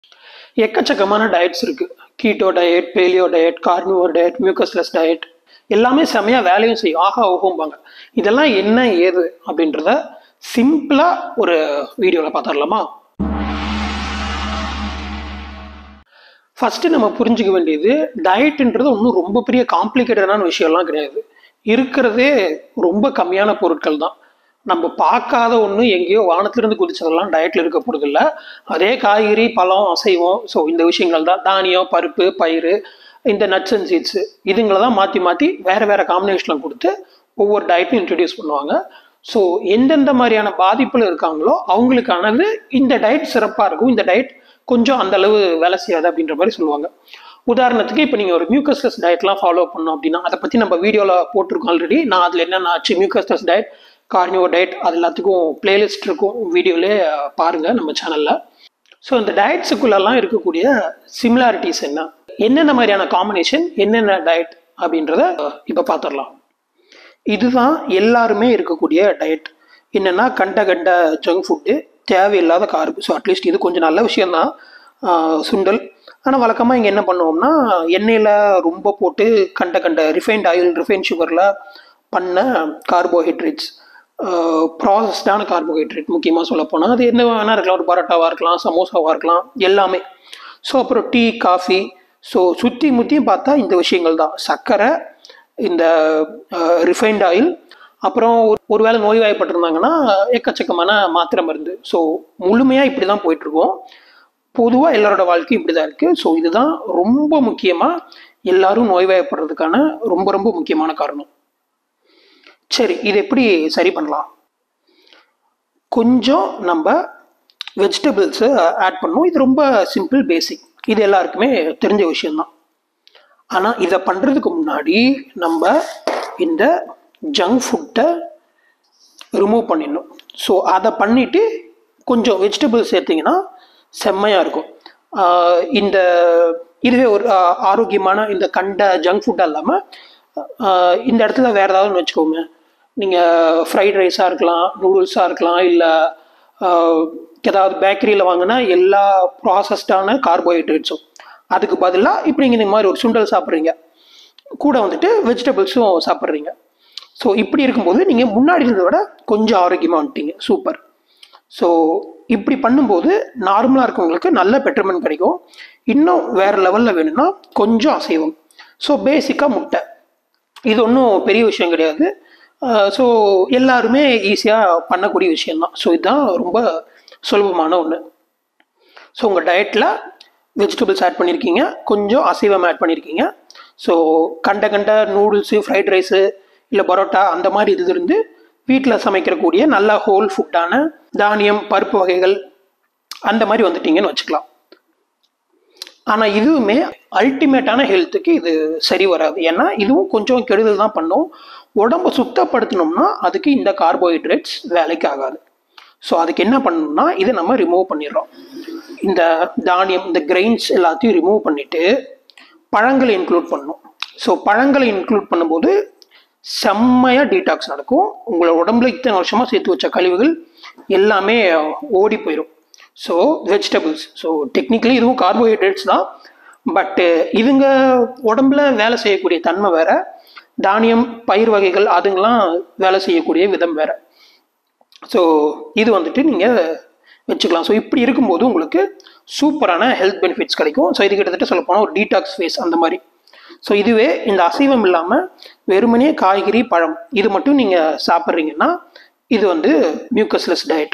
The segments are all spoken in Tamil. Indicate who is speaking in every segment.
Speaker 1: எக்கச்சக்கமான டயட்ஸ் இருக்கு keto diet paleo diet carnivore diet mucusless diet எல்லாமே செமையாக வேலையும் செய்யும் ஆஹா ஓஹோம்பாங்க இதெல்லாம் என்ன ஏது அப்படின்றத சிம்பிளாக ஒரு வீடியோவில் பார்த்துடலாமா ஃபஸ்ட்டு நம்ம புரிஞ்சுக்க வேண்டியது டயட்டுன்றது ஒன்றும் ரொம்ப பெரிய காம்ப்ளிகேட்டடான விஷயம்லாம் கிடையாது இருக்கிறதே ரொம்ப கம்மியான பொருட்கள் தான் நம்ம பார்க்காத ஒன்று எங்கேயோ வானத்திலிருந்து குதிச்சதெல்லாம் டயட்டில் இருக்க போகிறது இல்லை அதே காய்கறி பழம் அசைவம் ஸோ இந்த விஷயங்கள் தான் தானியம் பருப்பு பயிறு இந்த நட்ஸ் அண்ட் சீட்ஸு இதுங்களை தான் மாற்றி மாற்றி வேறு வேறு காம்பினேஷனில் கொடுத்து ஒவ்வொரு டயட்டும் இன்ட்ரடியூஸ் பண்ணுவாங்க ஸோ எந்தெந்த மாதிரியான பாதிப்பில் இருக்காங்களோ அவங்களுக்கானது இந்த டயட் சிறப்பாக இருக்கும் இந்த டயட் கொஞ்சம் அந்த அளவு வேலை செய்யாது அப்படின்ற மாதிரி சொல்லுவாங்க உதாரணத்துக்கு இப்போ நீங்கள் ஒரு மியூக்கஸ்லெஸ் டயட்லாம் ஃபாலோ பண்ணோம் அப்படின்னா அதை பற்றி நம்ம வீடியோவில் போட்டிருக்கோம் ஆல்ரெடி நான் அதில் என்னென்ன ஆச்சு மியூக்கஸ்லெஸ் டயட் கார்னியோ டயட் அது எல்லாத்துக்கும் பிளேலிஸ்ட் இருக்கும் வீடியோலே பாருங்கள் நம்ம சேனலில் ஸோ இந்த டயட்ஸுக்குள்ளெல்லாம் இருக்கக்கூடிய சிமிலாரிட்டிஸ் என்ன என்னென்ன மாதிரியான காம்பினேஷன் என்னென்ன டயட் அப்படின்றத இப்போ பார்த்துடலாம் இதுதான் எல்லாருமே இருக்கக்கூடிய டயட் என்னென்னா கண்ட கண்ட ஜங்க் ஃபுட்டு தேவையில்லாத கார்பு ஸோ அட்லீஸ்ட் இது கொஞ்சம் நல்ல விஷயந்தான் சுண்டல் ஆனால் வழக்கமாக இங்கே என்ன பண்ணுவோம்னா எண்ணெயில் ரொம்ப போட்டு கண்ட கண்ட ரிஃபைன்ட் ஆயில் ரிஃபைன்ட் சுகரில் பண்ண கார்போஹைட்ரேட்ஸ் ப்ராசஸ்டான கார்போஹைட்ரேட் முக்கியமாக சொல்ல போனால் அது என்ன வேணா இருக்கலாம் ஒரு பரோட்டாவாக இருக்கலாம் சமோசாவாக இருக்கலாம் எல்லாமே ஸோ அப்புறம் டீ காஃபி ஸோ சுற்றி முற்றியும் பார்த்தா இந்த விஷயங்கள் தான் சர்க்கரை இந்த ரிஃபைன்ட் ஆயில் அப்புறம் ஒரு வேளை நோய்வாய்ப்பட்டிருந்தாங்கன்னா எக்கச்சக்கமான மாத்திரை மருந்து ஸோ முழுமையாக இப்படி தான் போயிட்டுருக்கோம் பொதுவாக எல்லாரோட வாழ்க்கையும் இப்படி தான் இருக்குது ஸோ இதுதான் ரொம்ப முக்கியமாக எல்லாரும் நோய்வாய்ப்படுறதுக்கான ரொம்ப ரொம்ப முக்கியமான காரணம் சரி இது எப்படி சரி பண்ணலாம் கொஞ்சம் நம்ம வெஜிடபிள்ஸை ஆட் பண்ணோம் இது ரொம்ப சிம்பிள் பேசிக் இது எல்லாருக்குமே தெரிஞ்ச விஷயம்தான் ஆனால் இதை பண்ணுறதுக்கு முன்னாடி நம்ம இந்த ஜங்க் ஃபுட்டை ரிமூவ் பண்ணிடணும் ஸோ அதை பண்ணிவிட்டு கொஞ்சம் வெஜிடபிள்ஸ் சேர்த்திங்கன்னா செம்மையாக இருக்கும் இந்த இதுவே ஒரு ஆரோக்கியமான இந்த கண்ட ஜங்க் ஃபுட்டாக இல்லாமல் இந்த இடத்துல வேறு ஏதாவதுன்னு வச்சுக்கோங்க நீங்கள் ஃப்ரைட் ரைஸாக இருக்கலாம் நூடுல்ஸாக இருக்கலாம் இல்லை ஏதாவது பேக்கரியில் வாங்கினா எல்லா ப்ராசஸ்டான கார்போஹைட்ரேட்ஸும் அதுக்கு பதிலாக இப்போ நீங்கள் இந்த மாதிரி ஒரு சுண்டல் சாப்பிட்றீங்க கூட வந்துட்டு வெஜிடபிள்ஸும் சாப்பிட்றீங்க ஸோ இப்படி இருக்கும்போது நீங்கள் முன்னாடி இருந்ததை விட கொஞ்சம் ஆரோக்கியமாக வந்துட்டீங்க சூப்பர் ஸோ இப்படி பண்ணும்போது நார்மலாக இருக்கவங்களுக்கு நல்ல பெட்டர்மெண்ட் கிடைக்கும் இன்னும் வேறு லெவலில் வேணும்னா கொஞ்சம் அசைவம் ஸோ பேசிக்காக முட்டை இது ஒன்றும் பெரிய விஷயம் கிடையாது ஸோ எல்லாருமே ஈஸியாக பண்ணக்கூடிய விஷயந்தான் ஸோ இதுதான் ரொம்ப சுலபமான ஒன்று ஸோ உங்கள் டயட்டில் வெஜிடபிள்ஸ் ஆட் பண்ணியிருக்கீங்க கொஞ்சம் அசைவம் ஆட் பண்ணியிருக்கீங்க ஸோ கண்ட கண்ட நூடுல்ஸு ஃப்ரைட் ரைஸு இல்லை பரோட்டா அந்த மாதிரி இது இருந்து வீட்டில் சமைக்கிறக்கூடிய நல்ல ஹோல் ஃபுட்டான தானியம் பருப்பு வகைகள் அந்த மாதிரி வந்துட்டீங்கன்னு வச்சுக்கலாம் ஆனால் இதுவுமே அல்டிமேட்டான ஹெல்த்துக்கு இது சரி வராது ஏன்னா இதுவும் கொஞ்சம் கெடுதல் தான் பண்ணும் உடம்பை சுத்தப்படுத்தணும்னா அதுக்கு இந்த கார்போஹைட்ரேட்ஸ் வேலைக்கு ஆகாது ஸோ அதுக்கு என்ன பண்ணணும்னா இதை நம்ம ரிமூவ் பண்ணிடுறோம் இந்த தானியம் இந்த கிரெயின்ஸ் எல்லாத்தையும் ரிமூவ் பண்ணிவிட்டு பழங்களை இன்க்ளூட் பண்ணணும் ஸோ பழங்களை இன்க்ளூட் பண்ணும்போது செம்மையாக டீடாக்ஸ் நடக்கும் உங்களோட உடம்புல இத்தனை வருஷமாக சேர்த்து வச்ச கழிவுகள் எல்லாமே ஓடி போயிடும் ஸோ வெஜிடபிள்ஸ் ஸோ டெக்னிக்கலி இதுவும் கார்போஹைட்ரேட்ஸ் தான் பட்டு இதுங்க உடம்புல வேலை செய்யக்கூடிய தன்மை வேற தானியம் பயிர் வகைகள் அதுங்கெல்லாம் வேலை செய்யக்கூடிய விதம் வேற ஸோ இது வந்துட்டு நீங்கள் வச்சுக்கலாம் ஸோ இப்படி இருக்கும்போது உங்களுக்கு சூப்பரான ஹெல்த் பெனிஃபிட்ஸ் கிடைக்கும் ஸோ இது கிட்டத்தட்ட சொல்ல போனால் ஒரு டீடாக்ஸ் ஃபேஸ் அந்த மாதிரி ஸோ இதுவே இந்த அசைவம் இல்லாமல் வெறுமனே காய்கறி பழம் இது மட்டும் நீங்கள் சாப்பிட்றீங்கன்னா இது வந்து மியூக்கஸ்லெஸ் டயட்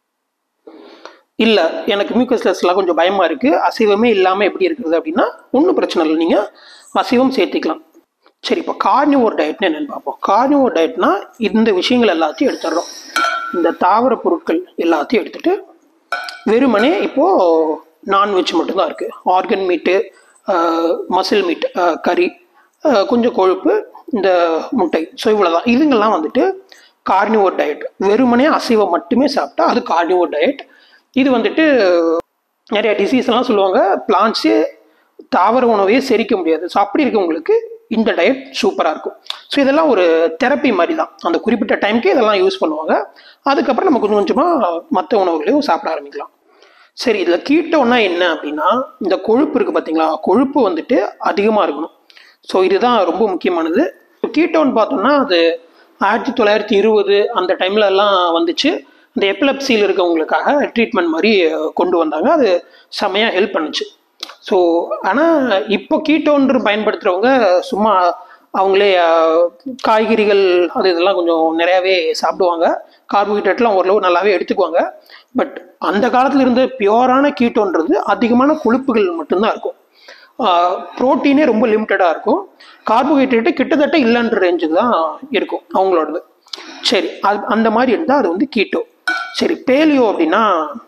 Speaker 1: இல்லை எனக்கு மியூக்கஸ்லெஸ்லாம் கொஞ்சம் பயமாக இருக்குது அசைவமே இல்லாமல் எப்படி இருக்குது அப்படின்னா ஒன்றும் பிரச்சனை இல்லை நீங்கள் அசைவம் சேர்த்திக்கலாம் சரி இப்போ கார்னிவோர் டயட்னு என்னென்னு பார்ப்போம் கார்னிவோர் டயட்னா இந்த விஷயங்கள் எல்லாத்தையும் எடுத்துடுறோம் இந்த தாவர பொருட்கள் எல்லாத்தையும் எடுத்துகிட்டு வெறுமனே இப்போது நான்வெஜ் மட்டும்தான் இருக்குது ஆர்கன் மீட்டு மசில் மீட் கறி கொஞ்சம் கொழுப்பு இந்த முட்டை ஸோ இவ்வளோதான் இதுங்கெல்லாம் வந்துட்டு கார்னிவோர் டயட் வெறுமனே அசைவம் மட்டுமே சாப்பிட்டா அது கார்னிவோர் டயட் இது வந்துட்டு நிறைய டிசீஸ்லாம் சொல்லுவாங்க பிளான்ட்ஸு தாவர உணவையே செரிக்க முடியாது ஸோ அப்படி இருக்கவங்களுக்கு இந்த டயட் சூப்பராக இருக்கும் ஸோ இதெல்லாம் ஒரு தெரப்பி மாதிரி தான் அந்த குறிப்பிட்ட டைமுக்கு இதெல்லாம் யூஸ் பண்ணுவாங்க அதுக்கப்புறம் நம்ம கொஞ்சம் கொஞ்சமாக மற்ற உணவுகளையும் சாப்பிட ஆரம்பிக்கலாம் சரி இதில் கீட்டோன்னா என்ன அப்படின்னா இந்த கொழுப்பு இருக்குது பார்த்தீங்களா கொழுப்பு வந்துட்டு அதிகமாக இருக்கணும் ஸோ இதுதான் ரொம்ப முக்கியமானது கீட்டோன்னு பார்த்தோம்னா அது ஆயிரத்தி தொள்ளாயிரத்தி இருபது அந்த டைம்ல எல்லாம் வந்துச்சு இந்த எப்பிலப்சியில் இருக்கவங்களுக்காக ட்ரீட்மெண்ட் மாதிரி அஹ், கொண்டு வந்தாங்க அது செமையாக ஹெல்ப் பண்ணுச்சு ஸோ ஆனால் இப்போ கீட்டோன்று பயன்படுத்துகிறவங்க சும்மா அவங்களே அஹ், காய்கறிகள் அது இதெல்லாம் கொஞ்சம் நிறையாவே சாப்பிடுவாங்க கார்போஹைட்ரேட்லாம் ஓரளவு நல்லாவே எடுத்துக்குவாங்க பட் அந்த காலத்தில் இருந்த பியோரான கீட்டோன்றது அதிகமான கொழுப்புகள் மட்டும்தான் இருக்கும் ப்ரோட்டீனே ரொம்ப லிமிட்டடாக இருக்கும் கார்போஹைட்ரேட்டு கிட்டத்தட்ட இல்லைன்ற ரேஞ்சுக்கு தான் இருக்கும் அவங்களோடது சரி அது அந்த மாதிரி இருந்தால் அது வந்து கீட்டோ சரி பேலியோ அப்படின்னா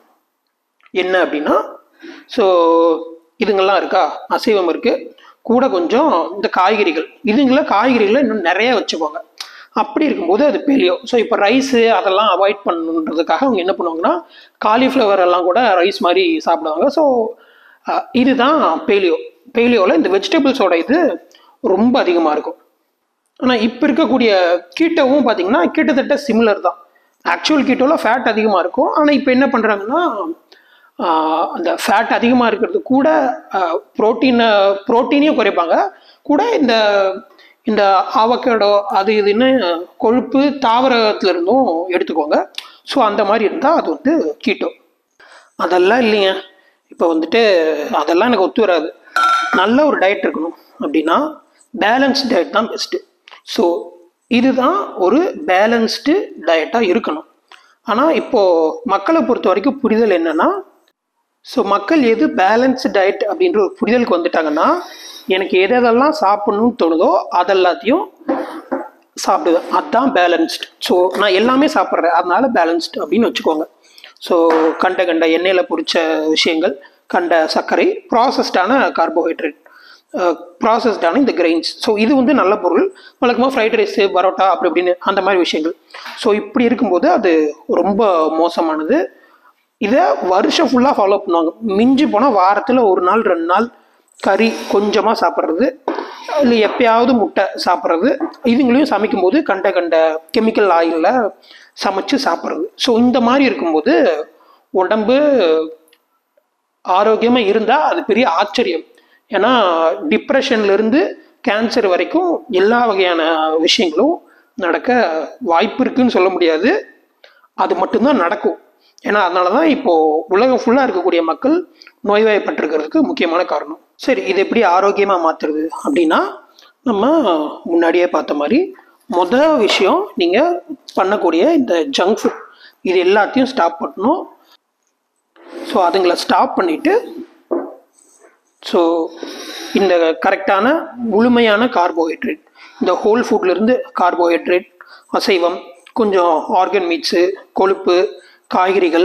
Speaker 1: என்ன அப்படின்னா ஸோ இதுங்கெல்லாம் இருக்கா அசைவம் இருக்கு கூட கொஞ்சம் இந்த காய்கறிகள் இதுங்கள காய்கறிகளை இன்னும் நிறைய வச்சுக்கோங்க அப்படி இருக்கும்போது அது பெலியோ ஸோ இப்போ ரைஸு அதெல்லாம் அவாய்ட் பண்ணுன்றதுக்காக அவங்க என்ன பண்ணுவாங்கன்னா காலிஃப்ளவர் எல்லாம் கூட ரைஸ் மாதிரி சாப்பிடுவாங்க ஸோ இதுதான் பேலியோ பேலியோவில் இந்த வெஜிடபிள்ஸோட இது ரொம்ப அதிகமாக இருக்கும் ஆனால் இப்போ இருக்கக்கூடிய கீட்டோவும் பார்த்தீங்கன்னா கிட்டத்தட்ட சிமிலர் தான் ஆக்சுவல் கீட்டோவில் ஃபேட் அதிகமாக இருக்கும் ஆனால் இப்போ என்ன பண்ணுறாங்கன்னா அந்த ஃபேட் அதிகமாக இருக்கிறது கூட ப்ரோட்டீனை ப்ரோட்டீனையும் குறைப்பாங்க கூட இந்த இந்த ஆவக்கேடோ அது இதுன்னு கொழுப்பு தாவரத்துல இருந்தும் எடுத்துக்கோங்க ஸோ அந்த மாதிரி இருந்தால் அது வந்து கீட்டோ அதெல்லாம் இல்லைங்க இப்போ வந்துட்டு அதெல்லாம் எனக்கு ஒத்து வராது நல்ல ஒரு டயட் இருக்கணும் அப்படின்னா பேலன்ஸ் டயட் தான் பெஸ்ட்டு ஸோ இதுதான் ஒரு பேலன்ஸ்டு டயட்டாக இருக்கணும் ஆனால் இப்போது மக்களை பொறுத்த வரைக்கும் புரிதல் என்னன்னா ஸோ மக்கள் எது பேலன்ஸ் டயட் அப்படின்ற ஒரு புரிதலுக்கு வந்துட்டாங்கன்னா எனக்கு எது எதெல்லாம் சாப்பிடணும்னு தோணுதோ அதெல்லாத்தையும் சாப்பிடுவேன் அதுதான் பேலன்ஸ்டு ஸோ நான் எல்லாமே சாப்பிட்றேன் அதனால பேலன்ஸ்டு அப்படின்னு வச்சுக்கோங்க ஸோ கண்ட கண்ட எண்ணெயில் பொரிச்ச விஷயங்கள் கண்ட சர்க்கரை ப்ராசஸ்டான கார்போஹைட்ரேட் ப்ராசஸ்டான இந்த கிரெயின்ஸ் ஸோ இது வந்து நல்ல பொருள் வழக்கமாக ஃப்ரைட் ரைஸு பரோட்டா அப்படி இப்படின்னு அந்த மாதிரி விஷயங்கள் ஸோ இப்படி இருக்கும்போது அது ரொம்ப மோசமானது இதை வருஷம் ஃபுல்லாக ஃபாலோ பண்ணுவாங்க மிஞ்சி போனால் வாரத்தில் ஒரு நாள் ரெண்டு நாள் கறி கொஞ்சமாக சாப்பிட்றது இல்லை எப்பயாவது முட்டை சாப்பிட்றது இதுங்களையும் சமைக்கும்போது கண்ட கண்ட கெமிக்கல் ஆயிலில் சமைச்சு சாப்பிட்றது ஸோ இந்த மாதிரி இருக்கும்போது உடம்பு ஆரோக்கியமாக இருந்தால் அது பெரிய ஆச்சரியம் ஏன்னா டிப்ரெஷன்லேருந்து கேன்சர் வரைக்கும் எல்லா வகையான விஷயங்களும் நடக்க வாய்ப்பு இருக்குன்னு சொல்ல முடியாது அது மட்டும்தான் நடக்கும் ஏன்னா அதனால தான் இப்போது உலகம் ஃபுல்லாக இருக்கக்கூடிய மக்கள் நோய்வாய்ப்பட்டிருக்கிறதுக்கு முக்கியமான காரணம் சரி இது எப்படி ஆரோக்கியமாக மாற்றுறது அப்படின்னா நம்ம முன்னாடியே பார்த்த மாதிரி மொதல் விஷயம் நீங்கள் பண்ணக்கூடிய இந்த ஜங்க் ஃபுட் இது எல்லாத்தையும் ஸ்டாப் பண்ணணும் ஸோ அதுங்களை ஸ்டாப் பண்ணிவிட்டு ஸோ இந்த கரெக்டான முழுமையான கார்போஹைட்ரேட் இந்த ஹோல் ஃபுட்லேருந்து கார்போஹைட்ரேட் அசைவம் கொஞ்சம் ஆர்கன் மீட்ஸு கொழுப்பு காய்கறிகள்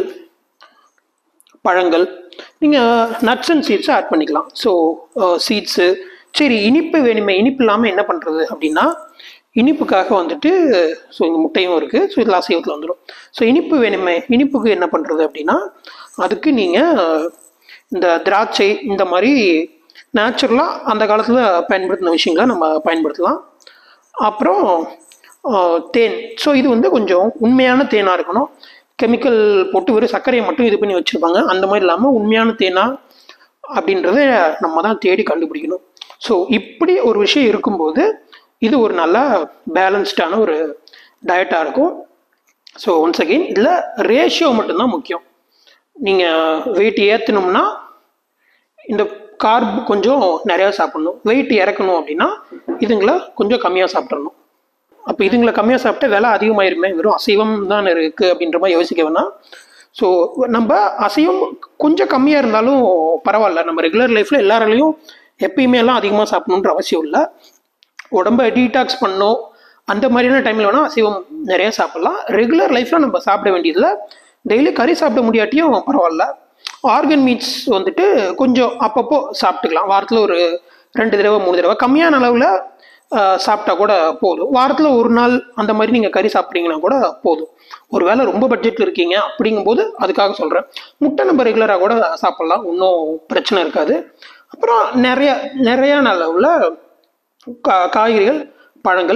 Speaker 1: பழங்கள் நீங்கள் நட்ஸ் அண்ட் சீட்ஸை ஆட் பண்ணிக்கலாம் ஸோ சீட்ஸு சரி இனிப்பு வேணுமே இனிப்பு இல்லாமல் என்ன பண்ணுறது அப்படின்னா இனிப்புக்காக வந்துட்டு ஸோ இங்கே முட்டையும் இருக்குது ஸோ இதில் அசைவத்தில் வந்துடும் ஸோ இனிப்பு வேணுமே இனிப்புக்கு என்ன பண்ணுறது அப்படின்னா அதுக்கு நீங்கள் இந்த திராட்சை இந்த மாதிரி நேச்சுரலாக அந்த காலத்தில் பயன்படுத்தின விஷயங்களை நம்ம பயன்படுத்தலாம் அப்புறம் ஆஹ், தேன் ஸோ இது வந்து கொஞ்சம் உண்மையான தேனாக இருக்கணும் கெமிக்கல் போட்டு வெறும் சர்க்கரையை மட்டும் இது பண்ணி வச்சுருப்பாங்க அந்த மாதிரி இல்லாமல் உண்மையான தேனா அப்படின்றத நம்ம தான் தேடி கண்டுபிடிக்கணும் ஸோ இப்படி ஒரு விஷயம் இருக்கும்போது இது ஒரு நல்ல பேலன்ஸ்டான ஒரு டயட்டாக இருக்கும் ஸோ ஒன்ஸ் அகெயின் இதில் ரேஷியோ மட்டும்தான் முக்கியம் நீங்கள் வெயிட் ஏற்றணும்னா இந்த கார்ப் கொஞ்சம் நிறையா சாப்பிடணும் வெயிட் இறக்கணும் அப்படின்னா இதுங்களை கொஞ்சம் கம்மியாக சாப்பிட்றணும் அப்போ இதுங்களை கம்மியாக சாப்பிட்டா விலை அதிகமாயிருமே வெறும் அசைவம் தான் இருக்குது அப்படின்ற மாதிரி யோசிக்க வேணாம் ஸோ நம்ம அசைவம் கொஞ்சம் கம்மியாக இருந்தாலும் பரவாயில்ல நம்ம ரெகுலர் லைஃப்பில் எல்லாராலையும் எப்பயுமே எல்லாம் அதிகமாக சாப்பிடணுன்ற அவசியம் இல்லை உடம்ப டீடாக்ஸ் பண்ணணும் அந்த மாதிரியான டைமில் வேணால் அசைவம் நிறைய சாப்பிடலாம் ரெகுலர் லைஃப்பில் நம்ம சாப்பிட வேண்டியதில் டெய்லி கறி சாப்பிட முடியாட்டியும் பரவாயில்ல ஆர்கன் மீட்ஸ் வந்துட்டு கொஞ்சம் அப்பப்போ சாப்பிட்டுக்கலாம் வாரத்தில் ஒரு ரெண்டு தடவை மூணு தடவை கம்மியான அளவில் சாப்பிட்டா கூட போதும் வாரத்தில் ஒரு நாள் அந்த மாதிரி நீங்கள் கறி சாப்பிட்டீங்கன்னா கூட போதும் ஒருவேளை ரொம்ப பட்ஜெட்டில் இருக்கீங்க அப்படிங்கும்போது அதுக்காக சொல்கிறேன் முட்டை நம்ம ரெகுலராக கூட சாப்பிட்லாம் ஒன்றும் பிரச்சனை இருக்காது அப்புறம் நிறைய நிறையான அளவில் கா காய்கறிகள் பழங்கள்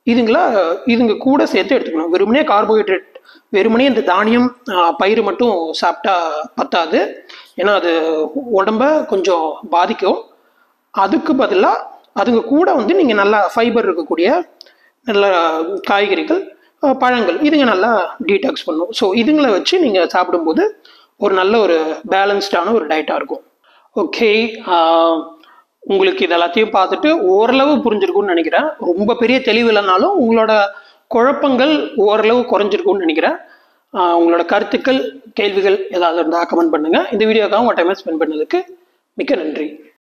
Speaker 1: இதுங்களா இதுங்க கூட சேர்த்து எடுத்துக்கணும் வெறுமனே கார்போஹைட்ரேட் வெறுமனே இந்த தானியம் ஆஹ், பயிறு மட்டும் சாப்பிட்டா பத்தாது ஏன்னா அது உடம்ப கொஞ்சம் பாதிக்கும் அதுக்கு பதிலாக அதுங்க கூட வந்து நீங்கள் நல்லா ஃபைபர் இருக்கக்கூடிய நல்ல காய்கறிகள் அஹ், பழங்கள் இதுங்க நல்லா டீடாக்ஸ் பண்ணும் ஸோ இதுங்களை வச்சு நீங்கள் சாப்பிடும்போது ஒரு நல்ல ஒரு பேலன்ஸ்டான ஒரு டயட்டாக இருக்கும் ஓகே உங்களுக்கு இது எல்லாத்தையும் பார்த்துட்டு ஓரளவு புரிஞ்சிருக்கும்னு நினைக்கிறேன் ரொம்ப பெரிய தெளிவு இல்லைனாலும் உங்களோட குழப்பங்கள் ஓரளவு குறைஞ்சிருக்கும்னு நினைக்கிறேன் ஆஹ் உங்களோட கருத்துக்கள் கேள்விகள் ஏதாவது இருந்தால் கமெண்ட் பண்ணுங்கள் இந்த வீடியோக்காக உங்கள் டைமை ஸ்பெண்ட் பண்ணதுக்கு மிக்க நன்றி